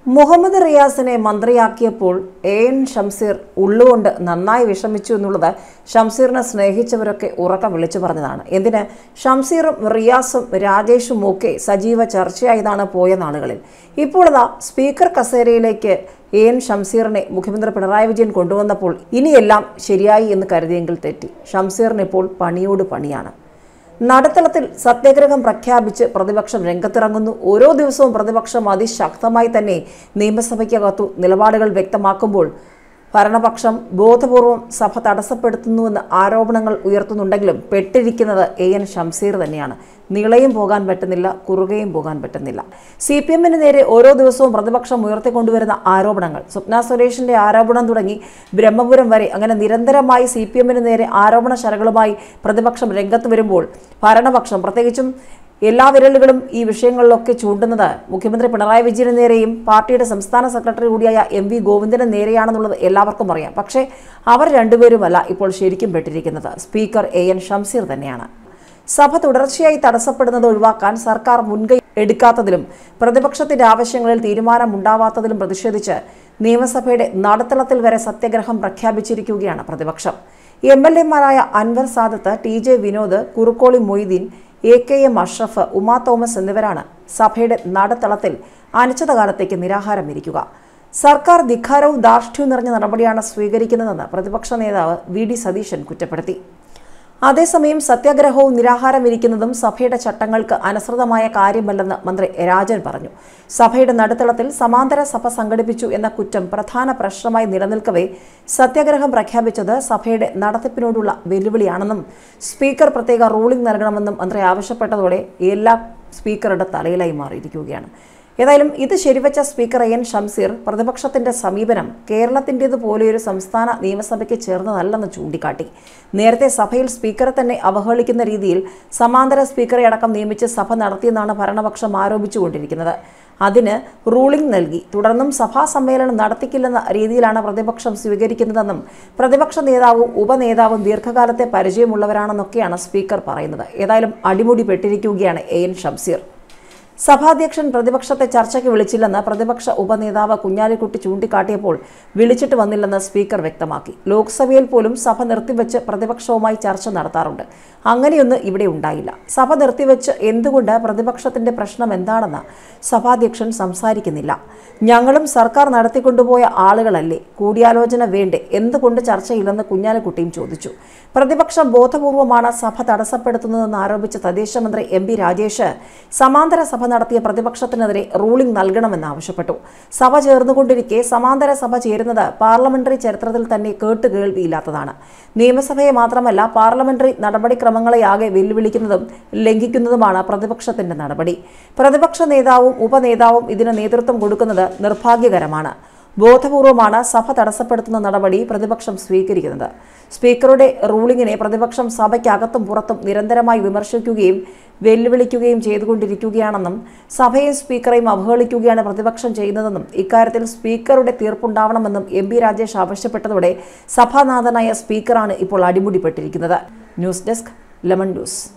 മുഹമ്മദ് റിയാസിനെ മന്ത്രിയാക്കിയപ്പോൾ A N Shamseer ഉള്ളുകൊണ്ട് നന്നായി വിഷമിച്ചു എന്നുള്ളത് ഷംസീറിനെ സ്നേഹിച്ചവരൊക്കെ ഉറക്കം വിളിച്ചു പറഞ്ഞതാണ് എന്തിന് ഷംസീറും റിയാസും രാജേഷും ഒക്കെ സജീവ ചർച്ചയായതാണ് പോയ നാളുകളിൽ ഇപ്പോൾ ഇതാ സ്പീക്കർ കസേരയിലേക്ക് എ എൻ ഷംസീറിനെ മുഖ്യമന്ത്രി പിണറായി വിജയൻ കൊണ്ടുവന്നപ്പോൾ ഇനിയെല്ലാം ശരിയായി എന്ന് കരുതിയെങ്കിൽ തെറ്റി ഷംസീറിന് ഇപ്പോൾ പണിയോട് പണിയാണ് നടുത്തളത്തിൽ സത്യാഗ്രഹം പ്രഖ്യാപിച്ച് പ്രതിപക്ഷം രംഗത്തിറങ്ങുന്നു ഓരോ ദിവസവും പ്രതിപക്ഷം അതിശക്തമായി തന്നെ നിയമസഭയ്ക്കകത്തു നിലപാടുകൾ വ്യക്തമാക്കുമ്പോൾ ഭരണപക്ഷം ബോധപൂർവം സഭ തടസ്സപ്പെടുത്തുന്നുവെന്ന് ആരോപണങ്ങൾ ഉയർത്തുന്നുണ്ടെങ്കിലും പെട്ടിരിക്കുന്നത് എ എൻ ഷംസീർ തന്നെയാണ് നീളയും പോകാൻ പറ്റുന്നില്ല കുറുകയും പോകാൻ പറ്റുന്നില്ല സി പി എമ്മിന് നേരെ ഓരോ ദിവസവും പ്രതിപക്ഷം ഉയർത്തിക്കൊണ്ടുവരുന്ന ആരോപണങ്ങൾ സ്വപ്ന സുരേഷിന്റെ ആരോപണം തുടങ്ങി ബ്രഹ്മപുരം വരെ അങ്ങനെ നിരന്തരമായി സി പി എമ്മിന് നേരെ ആരോപണ ശരകളുമായി പ്രതിപക്ഷം രംഗത്ത് വരുമ്പോൾ ഭരണപക്ഷം പ്രത്യേകിച്ചും എല്ലാ വിരലുകളും ഈ വിഷയങ്ങളിലൊക്കെ ചൂണ്ടുന്നത് മുഖ്യമന്ത്രി പിണറായി വിജയന് നേരെയും പാർട്ടിയുടെ സംസ്ഥാന സെക്രട്ടറി കൂടിയായ എം വി ഗോവിന്ദന് നേരെയാണെന്നുള്ളത് എല്ലാവർക്കും അറിയാം പക്ഷേ അവർ രണ്ടുപേരുമല്ല ഇപ്പോൾ ശരിക്കും പെട്ടിരിക്കുന്നത് സ്പീക്കർ എ എൻ ഷംസീർ തന്നെയാണ് സഭ തുടർച്ചയായി തടസ്സപ്പെടുന്നത് ഒഴിവാക്കാൻ സർക്കാർ മുൻകൈ എടുക്കാത്തതിലും പ്രതിപക്ഷത്തിന്റെ ആവശ്യങ്ങളിൽ തീരുമാനമുണ്ടാവാത്തതിലും പ്രതിഷേധിച്ച് നിയമസഭയുടെ നടുത്തളത്തിൽ വരെ സത്യാഗ്രഹം പ്രഖ്യാപിച്ചിരിക്കുകയാണ് പ്രതിപക്ഷം എം എൽ എമാരായ Anwar Sadath T J Vinod Kurukkoli Moideen A K M Ashraf Uma Thomas എന്നിവരാണ് സഭയുടെ നടുത്തളത്തിൽ അനിശ്ചിതകാലത്തേക്ക് നിരാഹാരം ഇരിക്കുക സർക്കാർ ധിക്കാരവും ധാർഷ്ട്യവും നിറഞ്ഞ നടപടിയാണ് സ്വീകരിക്കുന്നതെന്ന് പ്രതിപക്ഷ നേതാവ് വി ഡി സതീശൻ കുറ്റപ്പെടുത്തി അതേസമയം സത്യാഗ്രഹവും നിരാഹാരം ഇരിക്കുന്നതും സഭയുടെ ചട്ടങ്ങൾക്ക് അനുസൃതമായ കാര്യമല്ലെന്ന് മന്ത്രി രാജൻ പറഞ്ഞു സഭയുടെ നടുത്തളത്തിൽ സമാന്തര സഭ സംഘടിപ്പിച്ചു എന്ന കുറ്റം പ്രധാന പ്രശ്നമായി നിലനിൽക്കവേ സത്യാഗ്രഹം പ്രഖ്യാപിച്ചത് സഭയുടെ നടത്തിപ്പിനോടുള്ള വെല്ലുവിളിയാണെന്നും സ്പീക്കർ പ്രത്യേക റൂളിംഗ് നൽകണമെന്നും മന്ത്രി ആവശ്യപ്പെട്ടതോടെ എല്ലാ സ്പീക്കറുടെ തലയിലായി മാറിയിരിക്കുകയാണ് ഏതായാലും ഇത് ശരിവച്ച സ്പീക്കർ എൻ ഷംസീർ പ്രതിപക്ഷത്തിന്റെ സമീപനം കേരളത്തിൻ്റേതുപോലെയൊരു സംസ്ഥാന നിയമസഭയ്ക്ക് ചേർന്നതല്ലെന്ന് ചൂണ്ടിക്കാട്ടി നേരത്തെ സഭയിൽ സ്പീക്കറെ തന്നെ അവഹേളിക്കുന്ന രീതിയിൽ സമാന്തര സ്പീക്കറെ അടക്കം നിയമിച്ച് സഭ നടത്തിയെന്നാണ് ഭരണപക്ഷം ആരോപിച്ചുകൊണ്ടിരിക്കുന്നത് അതിന് റൂളിംഗ് നൽകി തുടർന്നും സഭാ സമ്മേളനം നടത്തിക്കില്ലെന്ന രീതിയിലാണ് പ്രതിപക്ഷം സ്വീകരിക്കുന്നതെന്നും പ്രതിപക്ഷ നേതാവും ഉപനേതാവും ദീർഘകാലത്തെ പരിചയമുള്ളവരാണെന്നൊക്കെയാണ് സ്പീക്കർ പറയുന്നത് ഏതായാലും അടിമുടി പെട്ടിരിക്കുകയാണ് എ എൻ ഷംസീർ സഭാധ്യക്ഷൻ പ്രതിപക്ഷത്തെ ചർച്ചയ്ക്ക് വിളിച്ചില്ലെന്ന് പ്രതിപക്ഷ ഉപനേതാവ് കുഞ്ഞാലിക്കുട്ടി ചൂണ്ടിക്കാട്ടിയപ്പോൾ വിളിച്ചിട്ട് വന്നില്ലെന്ന് സ്പീക്കർ വ്യക്തമാക്കി ലോക്സഭയിൽ പോലും സഭ നിർത്തിവെച്ച് പ്രതിപക്ഷവുമായി ചർച്ച നടത്താറുണ്ട് അങ്ങനെയൊന്നും ഇവിടെ ഉണ്ടായില്ല സഭ നിർത്തിവെച്ച് എന്തുകൊണ്ട് പ്രതിപക്ഷത്തിന്റെ പ്രശ്നം എന്താണെന്ന് സഭാധ്യക്ഷൻ സംസാരിക്കുന്നില്ല ഞങ്ങളും സർക്കാർ നടത്തിക്കൊണ്ടുപോയ ആളുകളല്ലേ കൂടിയാലോചന വേണ്ടേ എന്തുകൊണ്ട് ചർച്ചയില്ലെന്ന് കുഞ്ഞാലിക്കുട്ടിയും ചോദിച്ചു പ്രതിപക്ഷം ബോധപൂർവമാണ് സഭ തടസ്സപ്പെടുത്തുന്നതെന്ന് ആരോപിച്ച തദ്ദേശ മന്ത്രി എം പി രാജേഷ് സമാന്തര സഭ നടത്തിയ പ്രതിപക്ഷത്തിനെതിരെ റൂളിംഗ് നൽകണമെന്ന് ആവശ്യപ്പെട്ടു സഭ ചേർന്നുകൊണ്ടിരിക്കെ സമാന്തര സഭ ചേരുന്നത് പാർലമെന്ററി ചരിത്രത്തിൽ തന്നെ കേട്ടുകേൾവിയില്ലാത്തതാണ് നിയമസഭയെ മാത്രമല്ല പാർലമെന്ററി നടപടിക്രമങ്ങളെയാകെ വെല്ലുവിളിക്കുന്നതും ലംഘിക്കുന്നതുമാണ് പ്രതിപക്ഷത്തിന്റെ നടപടി പ്രതിപക്ഷ നേതാവും ഉപനേതാവും ഇതിന് നേതൃത്വം കൊടുക്കുന്നത് നിർഭാഗ്യകരമാണ് ബോധപൂർവമാണ് സഭ തടസ്സപ്പെടുത്തുന്ന നടപടി പ്രതിപക്ഷം സ്വീകരിക്കുന്നത് സ്പീക്കറുടെ റൂളിങ്ങിനെ പ്രതിപക്ഷം സഭയ്ക്കകത്തും പുറത്തും നിരന്തരമായി വിമർശിക്കുകയും വെല്ലുവിളിക്കുകയും ചെയ്തുകൊണ്ടിരിക്കുകയാണെന്നും സഭയും സ്പീക്കറെയും അവഹേളിക്കുകയാണ് പ്രതിപക്ഷം ചെയ്യുന്നതെന്നും ഇക്കാര്യത്തിൽ സ്പീക്കറുടെ തീർപ്പുണ്ടാവണമെന്നും എം പി രാജേഷ് ആവശ്യപ്പെട്ടതോടെ സഭാനാഥനായ സ്പീക്കറാണ് ഇപ്പോൾ അടിമുടിപ്പെട്ടിരിക്കുന്നത് ന്യൂസ് ഡെസ്ക് ലെമൺ ന്യൂസ്